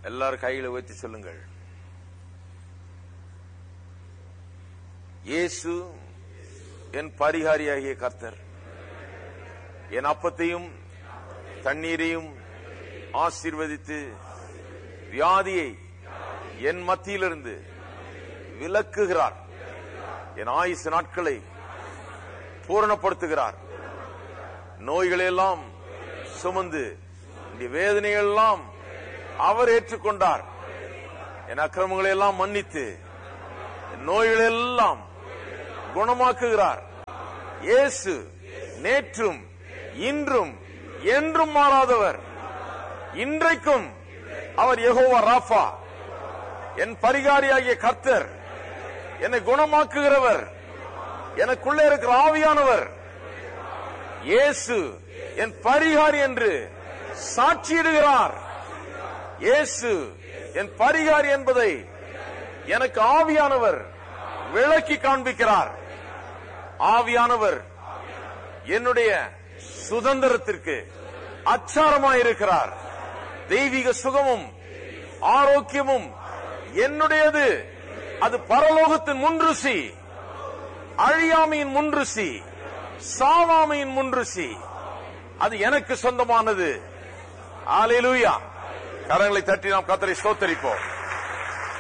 எல்லாரும் கைகளை உயர்த்தி சொல்லுங்கள் இயேசு என் பரிகாரியாகிய கர்த்தர் என் அப்பத்தையும் தண்ணீரையும் ஆசீர்வதித்து வியாதியை என் மத்தியிலிருந்து விலக்குகிறார் என் ஆயுசு நாட்களை பூரணப்படுத்துகிறார் நோய்களை எல்லாம் சுமந்து இந்த வேதனைகள் எல்லாம் அவர் ஏற்றுக்கொண்டார் என் அக்கிரமங்களை எல்லாம் மன்னித்து என் நோய்களை எல்லாம் குணமாக்குகிறார் இயேசு நேற்றும் இன்றும் என்றும் மாறாதவர் இன்றைக்கும் அவர் யெகோவா ராஃபா என் பரிகாரியாகிய கர்த்தர் என்னை குணமாக்குகிறவர் எனக்குள்ளே இருக்கிற ஆவியானவர் இயேசு என் பரிகாரி என்று சாட்சியிடுகிறார் இயேசு என் பரிகாரி என்பதை எனக்கு ஆவியானவர் விளக்கி காண்பிக்கிறார் ஆவியானவர் என்னுடைய சுதந்திரத்திற்கு அச்சாரமாயிருக்கிறார் தெய்வீக சுகமும் ஆரோக்கியமும் என்னுடையது அது பரலோகத்தின் முன்ருசி அழியாமையின் முன்ருசி சாவாமையின் முன்ருசி அது எனக்கு சொந்தமானது ஆலேலூயா கரங்களை தட்டி நாம் கத்தரை ஸ்தோத்தரிப்போம்